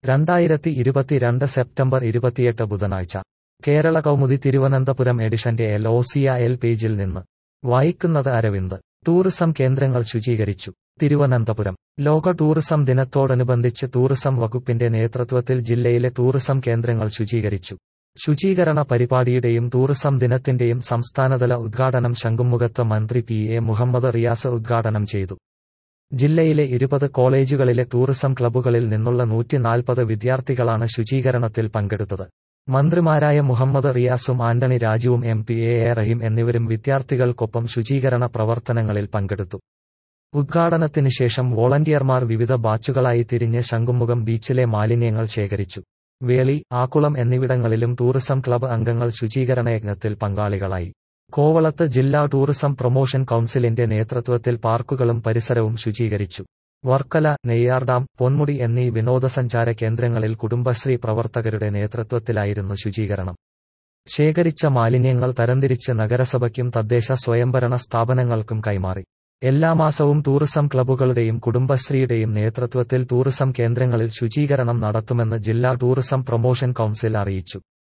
രണ്ടായിരത്തി ഇരുപത്തിരണ്ട് സെപ്റ്റംബർ ഇരുപത്തിയെട്ട് ബുധനാഴ്ച കേരള കൗമുദി തിരുവനന്തപുരം എഡിഷന്റെ എൽ ഒ സിയ എൽ പേജിൽ നിന്ന് വായിക്കുന്നത് അരവിന്ദ് ടൂറിസം കേന്ദ്രങ്ങൾ ശുചീകരിച്ചു തിരുവനന്തപുരം ലോക ടൂറിസം ദിനത്തോടനുബന്ധിച്ച് ടൂറിസം വകുപ്പിന്റെ നേതൃത്വത്തിൽ ജില്ലയിലെ ടൂറിസം കേന്ദ്രങ്ങൾ ശുചീകരിച്ചു ശുചീകരണ പരിപാടിയുടെയും ടൂറിസം ദിനത്തിന്റെയും സംസ്ഥാനതല ഉദ്ഘാടനം ശംഖുമുഖത്ത് മന്ത്രി പി എ മുഹമ്മദ് റിയാസ് ഉദ്ഘാടനം ചെയ്തു ജില്ലയിലെ ഇരുപത് കോളേജുകളിലെ ടൂറിസം ക്ലബ്ബുകളിൽ നിന്നുള്ള നൂറ്റിനാൽപ്പത് വിദ്യാർത്ഥികളാണ് ശുചീകരണത്തിൽ പങ്കെടുത്തത് മന്ത്രിമാരായ മുഹമ്മദ് റിയാസും ആന്റണി രാജുവും M P A A Rahim എന്നിവരും വിദ്യാർത്ഥികൾക്കൊപ്പം ശുചീകരണ പ്രവർത്തനങ്ങളിൽ പങ്കെടുത്തു ഉദ്ഘാടനത്തിന് ശേഷം വോളണ്ടിയർമാർ വിവിധ ബാച്ചുകളായി തിരിഞ്ഞ് ശംഖുമുഖം ബീച്ചിലെ മാലിന്യങ്ങൾ ശേഖരിച്ചു വേളി ആക്കുളം എന്നിവിടങ്ങളിലും ടൂറിസം ക്ലബ്ബ് അംഗങ്ങൾ ശുചീകരണ യജ്ഞത്തിൽ പങ്കാളികളായി കോവളത്ത് ജില്ലാ ടൂറിസം പ്രൊമോഷൻ കൌൺസിലിന്റെ നേതൃത്വത്തിൽ പാർക്കുകളും പരിസരവും ശുചീകരിച്ചു വർക്കല നെയ്യാർഡാം പൊന്മുടി എന്നീ വിനോദസഞ്ചാര കേന്ദ്രങ്ങളിൽ കുടുംബശ്രീ പ്രവർത്തകരുടെ നേതൃത്വത്തിലായിരുന്നു ശുചീകരണം ശേഖരിച്ച മാലിന്യങ്ങൾ തരംതിരിച്ച് നഗരസഭയ്ക്കും തദ്ദേശ സ്വയംഭരണ സ്ഥാപനങ്ങൾക്കും കൈമാറി എല്ലാ മാസവും ടൂറിസം ക്ലബ്ബുകളുടെയും കുടുംബശ്രീയുടെയും നേതൃത്വത്തിൽ ടൂറിസം കേന്ദ്രങ്ങളിൽ ശുചീകരണം നടത്തുമെന്ന് ജില്ലാ ടൂറിസം പ്രൊമോഷൻ കൌൺസിൽ അറിയിച്ചു